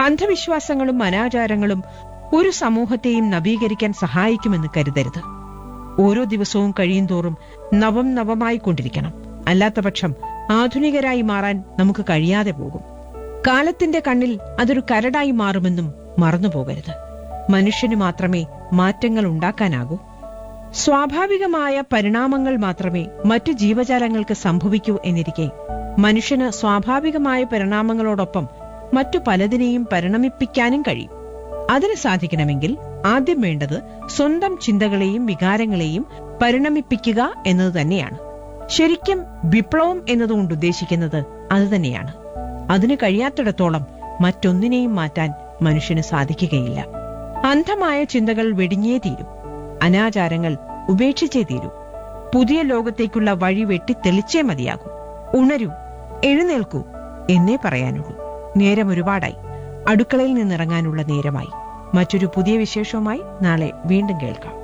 അന്ധവിശ്വാസങ്ങളും അനാചാരങ്ങളും ഒരു സമൂഹത്തെയും നവീകരിക്കാൻ സഹായിക്കുമെന്ന് കരുതരുത് ഓരോ ദിവസവും കഴിയുന്തോറും നവം നവമായി കൊണ്ടിരിക്കണം അല്ലാത്തപക്ഷം ആധുനികരായി മാറാൻ നമുക്ക് കഴിയാതെ പോകും കാലത്തിന്റെ കണ്ണിൽ അതൊരു കരടായി മാറുമെന്നും മറന്നുപോകരുത് മനുഷ്യന് മാത്രമേ മാറ്റങ്ങൾ ഉണ്ടാക്കാനാകൂ സ്വാഭാവികമായ പരിണാമങ്ങൾ മാത്രമേ മറ്റു ജീവജാലങ്ങൾക്ക് സംഭവിക്കൂ എന്നിരിക്കെ മനുഷ്യന് സ്വാഭാവികമായ പരിണാമങ്ങളോടൊപ്പം മറ്റു പലതിനെയും പരിണമിപ്പിക്കാനും കഴിയും അതിന് സാധിക്കണമെങ്കിൽ ആദ്യം വേണ്ടത് സ്വന്തം ചിന്തകളെയും വികാരങ്ങളെയും പരിണമിപ്പിക്കുക എന്നത് തന്നെയാണ് ശരിക്കും വിപ്ലവം എന്നതുകൊണ്ട് ഉദ്ദേശിക്കുന്നത് അതുതന്നെയാണ് അതിന് കഴിയാത്തിടത്തോളം മറ്റൊന്നിനെയും മാറ്റാൻ മനുഷ്യന് സാധിക്കുകയില്ല അന്ധമായ ചിന്തകൾ വെടിഞ്ഞേ തീരും അനാചാരങ്ങൾ ഉപേക്ഷിച്ചേ തീരൂ പുതിയ ലോകത്തേക്കുള്ള വഴി വെട്ടി തെളിച്ചേ മതിയാകൂ ഉണരൂ എഴുന്നേൽക്കൂ എന്നേ പറയാനുള്ളൂ നേരം ഒരുപാടായി അടുക്കളയിൽ നിന്നിറങ്ങാനുള്ള നേരമായി മറ്റൊരു പുതിയ വിശേഷവുമായി നാളെ വീണ്ടും കേൾക്കാം